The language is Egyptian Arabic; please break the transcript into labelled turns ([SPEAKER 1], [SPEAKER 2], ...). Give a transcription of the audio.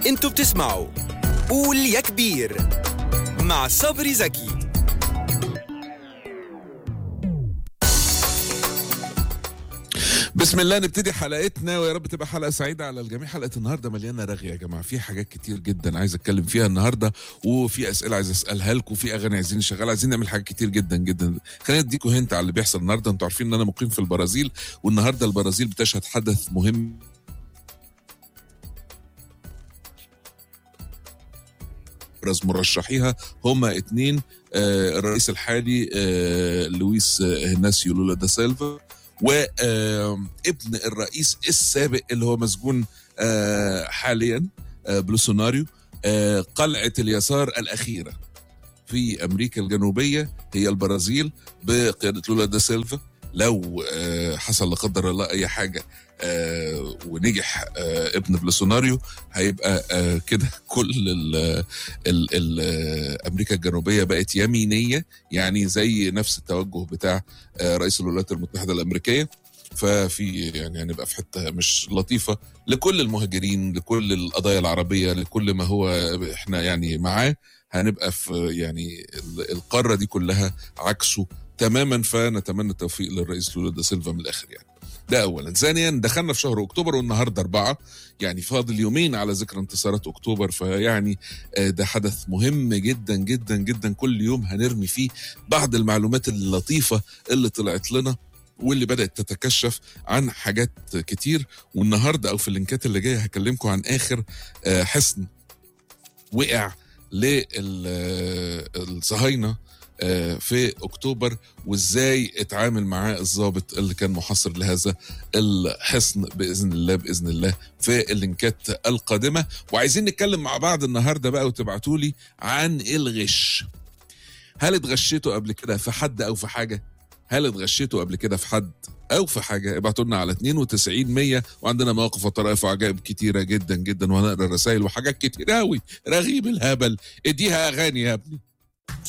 [SPEAKER 1] انتوا بتسمعوا قول يا كبير مع صبري زكي
[SPEAKER 2] بسم الله نبتدي حلقتنا ويا رب تبقى حلقه سعيده على الجميع حلقه النهارده مليانه رغي يا جماعه في حاجات كتير جدا عايز اتكلم فيها النهارده وفي اسئله عايز اسالها لكم وفي اغاني عايزين نشغلها عايزين نعمل حاجات كتير جدا جدا خلينا اديكم هنت على اللي بيحصل النهارده انتوا عارفين ان انا مقيم في البرازيل والنهارده البرازيل بتشهد حدث مهم ابرز مرشحيها هما اتنين آه الرئيس الحالي آه لويس آه هناسيو لولا دا سيلفا وابن الرئيس السابق اللي هو مسجون آه حاليا آه بلوسوناريو آه قلعة اليسار الأخيرة في أمريكا الجنوبية هي البرازيل بقيادة لولا دا سيلفا لو آه حصل لا قدر الله أي حاجة آه ونجح آه ابن بلوسوناريو هيبقى آه كده كل ال ال ال امريكا الجنوبيه بقت يمينيه يعني زي نفس التوجه بتاع آه رئيس الولايات المتحده الامريكيه ففي يعني هنبقى في حته مش لطيفه لكل المهاجرين لكل القضايا العربيه لكل ما هو احنا يعني معاه هنبقى في يعني القاره دي كلها عكسه تماما فنتمنى التوفيق للرئيس لولا دا سيلفا من الاخر يعني ده اولا ثانيا دخلنا في شهر اكتوبر والنهارده اربعه يعني فاضل يومين على ذكرى انتصارات اكتوبر فيعني ده حدث مهم جدا جدا جدا كل يوم هنرمي فيه بعض المعلومات اللطيفه اللي طلعت لنا واللي بدات تتكشف عن حاجات كتير والنهارده او في اللينكات اللي جايه هكلمكم عن اخر حصن وقع للصهاينه في اكتوبر وازاي اتعامل معاه الضابط اللي كان محاصر لهذا الحصن باذن الله باذن الله في اللينكات القادمه وعايزين نتكلم مع بعض النهارده بقى وتبعتوا لي عن الغش هل اتغشيتوا قبل كده في حد او في حاجه هل اتغشيتوا قبل كده في حد او في حاجه ابعتوا لنا على 92 100 وعندنا مواقف وطرائف وعجائب كتيره جدا جدا وهنقرا رسائل وحاجات كتير قوي رغيب الهبل اديها اغاني يا ابني